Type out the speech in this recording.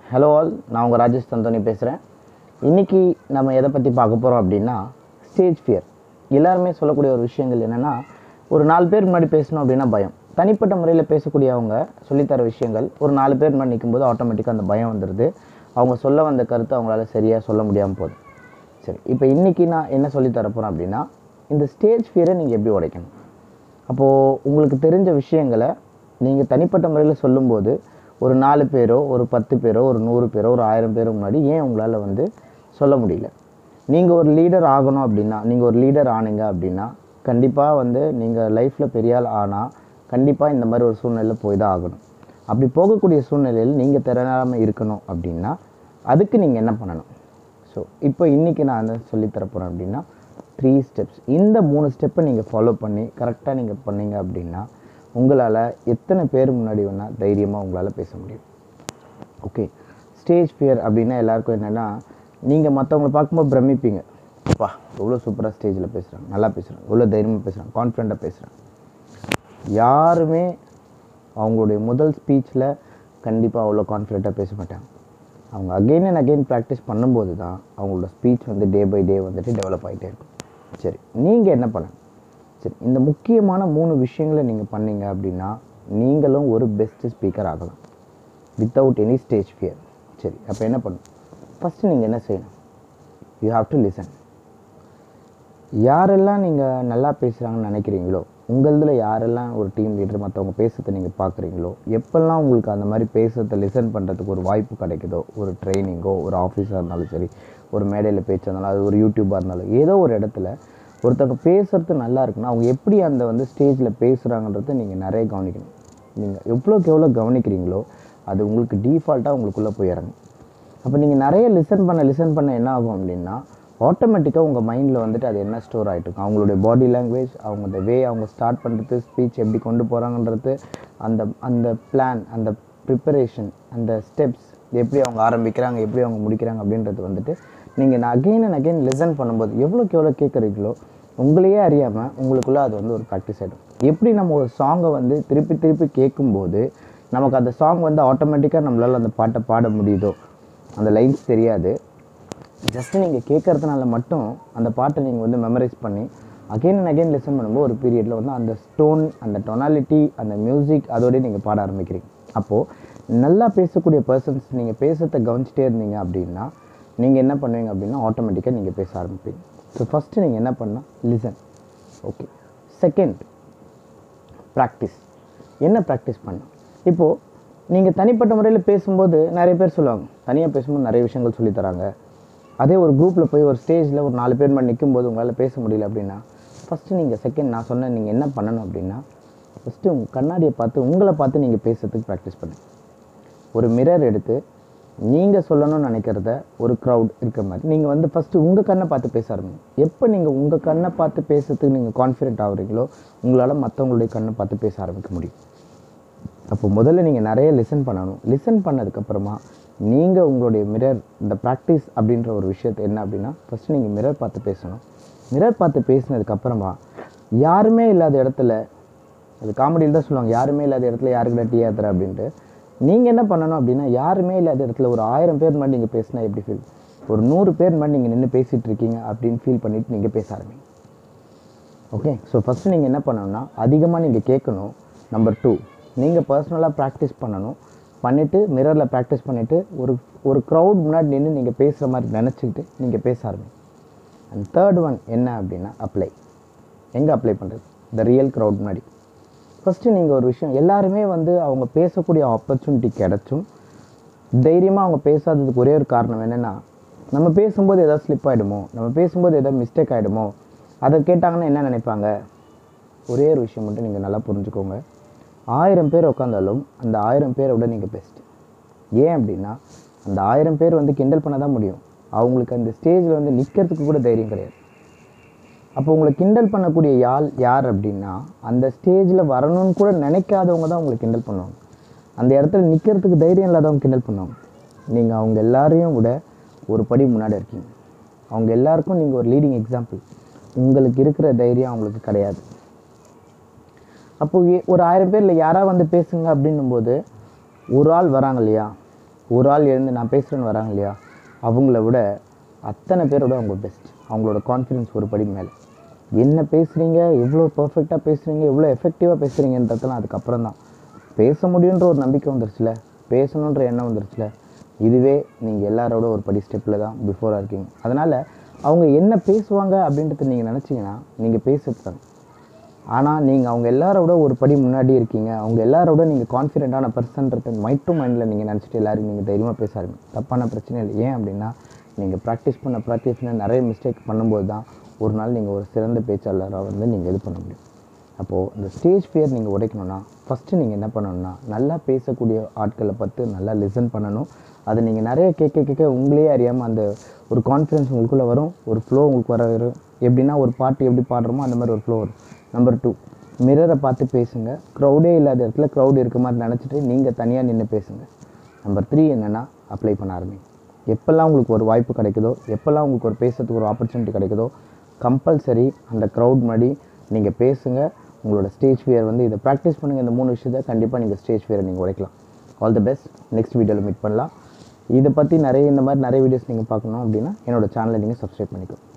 hello all நான் உங்கள் ராஜேஷ் தந்தோனி பேசுகிறேன் இன்றைக்கி நம்ம எதை பற்றி பார்க்க போகிறோம் அப்படின்னா ஸ்டேஜ் ஃபியர் எல்லாருமே சொல்லக்கூடிய ஒரு விஷயங்கள் என்னென்னா ஒரு நாலு பேர் முன்னாடி பேசணும் அப்படின்னா பயம் தனிப்பட்ட முறையில் பேசக்கூடியவங்க சொல்லித்தர விஷயங்கள் ஒரு நாலு பேர் முன்னாடி நிற்கும்போது ஆட்டோமேட்டிக்காக அந்த பயம் வந்துடுது அவங்க சொல்ல வந்த கருத்து அவங்களால சரியாக சொல்ல முடியாமல் போகுது சரி இப்போ இன்றைக்கி நான் என்ன சொல்லித் தர போகிறேன் அப்படின்னா இந்த ஸ்டேஜ் ஃபியரை நீங்கள் எப்படி உடைக்கணும் அப்போது உங்களுக்கு தெரிஞ்ச விஷயங்களை நீங்கள் தனிப்பட்ட முறையில் சொல்லும்போது ஒரு நாலு பேரோ ஒரு பத்து பேரோ ஒரு நூறு பேரோ ஒரு ஆயிரம் பேரோ முன்னாடி ஏன் உங்களால் வந்து சொல்ல முடியல நீங்கள் ஒரு லீடர் ஆகணும் அப்படின்னா நீங்கள் ஒரு லீடர் ஆனீங்க அப்படின்னா கண்டிப்பாக வந்து நீங்கள் லைஃப்பில் பெரிய ஆள் ஆனால் கண்டிப்பாக இந்த மாதிரி ஒரு சூழ்நிலையில் போய் தான் ஆகணும் அப்படி போகக்கூடிய சூழ்நிலையில் நீங்கள் திறனாமல் இருக்கணும் அப்படின்னா அதுக்கு நீங்கள் என்ன பண்ணணும் ஸோ இப்போ இன்றைக்கி நான் என்ன சொல்லித் தர போகிறேன் அப்படின்னா த்ரீ ஸ்டெப்ஸ் இந்த மூணு ஸ்டெப்பை நீங்கள் ஃபாலோ பண்ணி கரெக்டாக நீங்கள் பண்ணீங்க அப்படின்னா உங்களால் எத்தனை பேர் முன்னாடி வேணால் தைரியமாக உங்களால் பேச முடியும் ஓகே ஸ்டேஜ் ஃபியர் அப்படின்னா எல்லாருக்கும் என்னென்னா நீங்கள் மற்றவங்களை பார்க்கும்போது பிரமிப்பீங்க அப்பா எவ்வளோ சூப்பராக ஸ்டேஜில் பேசுகிறாங்க நல்லா பேசுகிறாங்க எவ்வளோ தைரியமாக பேசுகிறாங்க கான்ஃபிடண்ட்டாக பேசுகிறாங்க யாருமே அவங்களுடைய முதல் ஸ்பீச்சில் கண்டிப்பாக அவ்வளோ கான்ஃபிடெண்ட்டாக பேச மாட்டாங்க அவங்க அகெயின் அண்ட் அகெயின் ப்ராக்டிஸ் பண்ணும்போது தான் அவங்களோட ஸ்பீச் வந்து டே பை டே வந்துட்டு டெவலப் ஆகிட்டே இருக்கும் சரி நீங்கள் என்ன பண்ணணும் சரி இந்த முக்கியமான மூணு விஷயங்களை நீங்கள் பண்ணீங்க அப்படின்னா நீங்களும் ஒரு பெஸ்ட் ஸ்பீக்கர் ஆகலாம் வித்தவுட் எனி ஸ்டேஜ் ஃபியர் சரி அப்போ என்ன பண்ணணும் ஃபஸ்ட்டு நீங்கள் என்ன செய்யணும் யூ ஹாவ் டு லிசன் யாரெல்லாம் நீங்கள் நல்லா பேசுகிறாங்கன்னு நினைக்கிறீங்களோ உங்களதில் யாரெல்லாம் ஒரு டீம் லீடர் மற்றவங்க பேசுறதை நீங்கள் பார்க்குறீங்களோ எப்பெல்லாம் உங்களுக்கு அந்த மாதிரி பேசுறதை லிசன் பண்ணுறதுக்கு ஒரு வாய்ப்பு கிடைக்குதோ ஒரு ட்ரைனிங்கோ ஒரு ஆஃபீஸாக இருந்தாலும் சரி ஒரு மேடையில் பேச்சாக இருந்தாலும் அது ஒரு யூடியூபாக இருந்தாலும் ஏதோ ஒரு இடத்துல ஒருத்தவங்க பேசுறது நல்லா இருக்குன்னா அவங்க எப்படி அந்த வந்து ஸ்டேஜில் பேசுகிறாங்கன்றத நீங்கள் நிறைய கவனிக்கணும் நீங்கள் எவ்வளோக்கு எவ்வளோ கவனிக்கிறீங்களோ அது உங்களுக்கு டீஃபால்ட்டாக உங்களுக்குள்ளே போய் இறங்கும் அப்போ நீங்கள் நிறைய லிசன் பண்ண லிசன் பண்ண என்ன ஆகும் அப்படின்னா ஆட்டோமேட்டிக்காக உங்கள் மைண்டில் வந்துட்டு அது என்ன ஸ்டோர் ஆகிட்டு இருக்கும் அவங்களுடைய பாடி லாங்குவேஜ் அவங்க வே அவங்க ஸ்டார்ட் பண்ணுறது ஸ்பீச் எப்படி கொண்டு போகிறாங்கன்றது அந்த அந்த பிளான் அந்த ப்ரிப்பரேஷன் அந்த ஸ்டெப்ஸ் எப்படி அவங்க ஆரம்பிக்கிறாங்க எப்படி அவங்க முடிக்கிறாங்க அப்படின்றது வந்துட்டு நீங்கள் அகெயின் அண்ட் அகெயின் லிசன் பண்ணும்போது எவ்வளோக்கு எவ்வளோ கேட்குறீங்களோ உங்களையே அறியாமல் உங்களுக்குள்ளே அது வந்து ஒரு ப்ராக்டிஸ் ஆகிடும் எப்படி நம்ம ஒரு சாங்கை வந்து திருப்பி திருப்பி கேட்கும்போது நமக்கு அந்த சாங் வந்து ஆட்டோமேட்டிக்காக நம்மளால் அந்த பாட்டை பாட முடியுதோ அந்த லைன்ஸ் தெரியாது ஜஸ்ட்டு நீங்கள் கேட்குறதுனால மட்டும் அந்த பாட்டை நீங்கள் வந்து மெமரைஸ் பண்ணி அகெயின் அண்ட் அகெயின் லிசன் பண்ணும்போது ஒரு பீரியடில் வந்து அந்த ஸ்டோன் அந்த டொனாலிட்டி அந்த மியூசிக் அதோடய நீங்கள் பாட ஆரம்பிக்கிறீங்க அப்போது நல்லா பேசக்கூடிய பர்சன்ஸ் நீங்கள் பேசுறதை கவனிச்சிட்டே இருந்தீங்க அப்படின்னா நீங்கள் என்ன பண்ணுவீங்க அப்படின்னா ஆட்டோமேட்டிக்காக நீங்கள் பேச ஆரம்பிப்பீங்க ஸோ ஃபஸ்ட்டு நீங்கள் என்ன பண்ணால் லிசன் ஓகே செகண்ட் ப்ராக்டிஸ் என்ன ப்ராக்டிஸ் பண்ணலாம் இப்போது நீங்கள் தனிப்பட்ட முறையில் பேசும்போது நிறைய பேர் சொல்லுவாங்க தனியாக பேசும்போது நிறைய விஷயங்கள் சொல்லித் தராங்க அதே ஒரு குரூப்பில் போய் ஒரு ஸ்டேஜில் ஒரு நாலு பேர் மாதிரி நிற்கும்போது உங்களால் பேச முடியல அப்படின்னா ஃபஸ்ட்டு நீங்கள் செகண்ட் நான் சொன்னேன் நீங்கள் என்ன பண்ணணும் அப்படின்னா ஃபஸ்ட்டு உங்கள் கண்ணாடியை பார்த்து உங்களை பார்த்து நீங்கள் பேசுறதுக்கு ப்ராக்டிஸ் பண்ணுங்க ஒரு மிரர் எடுத்து நீங்கள் சொல்லணும்னு நினைக்கிறத ஒரு க்ரௌட் இருக்கிற மாதிரி நீங்கள் வந்து ஃபஸ்ட்டு உங்கள் கண்ணை பார்த்து பேச ஆரம்பிங்க எப்போ நீங்கள் உங்கள் கண்ணை பார்த்து பேசுறதுக்கு நீங்கள் கான்ஃபிடென்ட் ஆகுறீங்களோ உங்களால் மற்றவங்களுடைய கண்ணை பார்த்து பேச ஆரம்பிக்க முடியும் அப்போ முதல்ல நீங்கள் நிறைய லிசன் பண்ணணும் லிசன் பண்ணதுக்கப்புறமா நீங்கள் உங்களுடைய மிரர் இந்த ப்ராக்டிஸ் அப்படின்ற ஒரு விஷயத்தை என்ன அப்படின்னா ஃபஸ்ட்டு நீங்கள் மிரர் பார்த்து பேசணும் மிரர் பார்த்து பேசினதுக்கப்புறமா யாருமே இல்லாத இடத்துல அது காமெடியில் தான் சொல்லுவாங்க யாருமே இல்லாத இடத்துல யாருக்கிட்ட டீ ஏத்துற அப்படின்ட்டு நீங்கள் என்ன பண்ணணும் அப்படின்னா யாருமே இல்லாத இடத்துல ஒரு ஆயிரம் பேர் மாதிரி நீங்கள் பேசினா எப்படி ஃபீல் ஒரு நூறு பேர் மாதிரி நீங்கள் நின்று பேசிகிட்டு இருக்கீங்க அப்படின்னு ஃபீல் பண்ணிவிட்டு நீங்கள் பேச ஆரம்பிங்க ஓகே ஸோ ஃபஸ்ட்டு நீங்கள் என்ன பண்ணணும்னா அதிகமாக நீங்கள் கேட்கணும் நம்பர் டூ நீங்கள் பர்சனலாக ப்ராக்டிஸ் பண்ணணும் பண்ணிவிட்டு மிரரில் ப்ராக்டிஸ் பண்ணிவிட்டு ஒரு ஒரு க்ரௌட் முன்னாடி நின்று நீங்கள் பேசுகிற மாதிரி நினச்சிக்கிட்டு நீங்கள் பேச ஆரம்பிங்க அண்ட் தேர்ட் ஒன் என்ன அப்படின்னா அப்ளை எங்கே அப்ளை பண்ணுறது இந்த ரியல் க்ரௌட் முன்னாடி ஃபஸ்ட்டு நீங்கள் ஒரு விஷயம் எல்லாருமே வந்து அவங்க பேசக்கூடிய ஆப்பர்ச்சுனிட்டி கிடச்சும் தைரியமாக அவங்க பேசாததுக்கு ஒரே ஒரு காரணம் என்னென்னா நம்ம பேசும்போது எதாவது ஸ்லிப் ஆகிடுமோ நம்ம பேசும்போது எதாவது மிஸ்டேக் ஆகிடுமோ அதை கேட்டாங்கன்னா என்ன நினைப்பாங்க ஒரே ஒரு விஷயம் மட்டும் நீங்கள் நல்லா புரிஞ்சுக்கோங்க ஆயிரம் பேர் உட்காந்தாலும் அந்த ஆயிரம் பேரை விட நீங்கள் பெஸ்ட் ஏன் அப்படின்னா அந்த ஆயிரம் பேர் வந்து கிண்டல் பண்ண தான் முடியும் அவங்களுக்கு அந்த ஸ்டேஜில் வந்து நிற்கிறதுக்கு கூட தைரியம் கிடையாது அப்போ உங்களை கிண்டல் பண்ணக்கூடிய யாள் யார் அப்படின்னா அந்த ஸ்டேஜில் வரணும்னு கூட நினைக்காதவங்க தான் உங்களை கிண்டல் பண்ணுவாங்க அந்த இடத்துல நிற்கிறதுக்கு தைரியம் இல்லாதவங்க கிண்டல் பண்ணுவாங்க நீங்கள் அவங்க எல்லாரையும் விட ஒரு படி முன்னாடி இருக்கீங்க அவங்க எல்லாருக்கும் நீங்கள் ஒரு லீடிங் எக்ஸாம்பிள் உங்களுக்கு இருக்கிற தைரியம் அவங்களுக்கு கிடையாது அப்போ ஏ- ஒரு ஆயிரம் பேரில் யாராவது வந்து பேசுங்க அப்படின்னும் போது ஒரு ஆள் வராங்க இல்லையா ஒரு ஆள் எழுந்து நான் பேசுகிறேன்னு வராங்க இல்லையா அவங்கள விட அத்தனை பேரோட அவங்க பெஸ்ட் அவங்களோட கான்ஃபிடென்ஸ் ஒரு படி மேலே என்ன பேசுகிறீங்க எவ்வளோ பர்ஃபெக்டாக பேசுகிறீங்க எவ்வளோ எஃபெக்டிவாக பேசுகிறீங்கன்றதெல்லாம் அதுக்கப்புறம் தான் பேச முடியுன்ற ஒரு நம்பிக்கை வந்துருச்சுல பேசணுன்ற எண்ணம் வந்துருச்சுல இதுவே நீங்கள் எல்லாரோட ஒரு படி ஸ்டெப்பில் தான் பிஃபோராக இருக்கீங்க அதனால் அவங்க என்ன பேசுவாங்க அப்படின்றத நீங்கள் நினச்சிங்கன்னா நீங்கள் பேசுறது தான் ஆனால் நீங்கள் அவங்க எல்லாரோட ஒரு படி முன்னாடி இருக்கீங்க அவங்க எல்லாரோட நீங்கள் கான்ஃபிடென்ட்டான பர்சன்றத மைண்ட் டு மைண்டில் நீங்கள் நினச்சிட்டு எல்லாரும் நீங்கள் தைரியமாக பேசாருங்க தப்பான பிரச்சனை இல்லை ஏன் அப்படின்னா நீங்கள் ப்ராக்டிஸ் பண்ண ப்ராக்டிஸ் பண்ண நிறைய மிஸ்டேக் பண்ணும்போது தான் ஒரு நாள் நீங்கள் ஒரு சிறந்த பேச்சாளராக வந்து நீங்கள் இது பண்ண முடியும் அப்போது இந்த ஸ்டேஜ் ஃபியர் நீங்கள் உடைக்கணும்னா ஃபஸ்ட்டு நீங்கள் என்ன பண்ணணும்னா நல்லா பேசக்கூடிய ஆட்களை பார்த்து நல்லா லிசன் பண்ணணும் அது நீங்கள் நிறைய கேட்க கேட்க உங்களே அறியாமல் அந்த ஒரு கான்ஃபிடன்ஸ் உங்களுக்குள்ளே வரும் ஒரு ஃப்ளோ உங்களுக்கு வர வரும் எப்படின்னா ஒரு பாட்டு எப்படி பாடுறோமோ அந்த மாதிரி ஒரு ஃப்ளோ வரும் நம்பர் டூ மிரரை பார்த்து பேசுங்க க்ரௌடே இல்லாத இடத்துல க்ரௌட் இருக்க மாதிரி நினச்சிட்டு நீங்கள் தனியாக நின்று பேசுங்க நம்பர் த்ரீ என்னென்னா அப்ளை பண்ண ஆரம்பிங்க எப்போல்லாம் உங்களுக்கு ஒரு வாய்ப்பு கிடைக்குதோ எப்போல்லாம் உங்களுக்கு ஒரு பேசுறதுக்கு ஒரு ஆப்பர்ச்சுனிட்டி கிடைக்குதோ கம்பல்சரி அந்த க்ரௌட் முன்னாடி நீங்கள் பேசுங்க உங்களோட ஸ்டேஜ் ஃபியர் வந்து இதை ப்ராக்டிஸ் பண்ணுங்கள் இந்த மூணு விஷயத்தை கண்டிப்பாக நீங்கள் ஸ்டேஜ் ஃபியரை நீங்கள் உடைக்கலாம் ஆல் தி பெஸ்ட் நெக்ஸ்ட் வீடியோவில் மீட் பண்ணலாம் இதை பற்றி நிறைய இந்த மாதிரி நிறைய வீடியோஸ் நீங்கள் பார்க்கணும் அப்படின்னா என்னோட சேனலை நீங்கள் சப்ஸ்கிரைப் பண்ணிக்கோ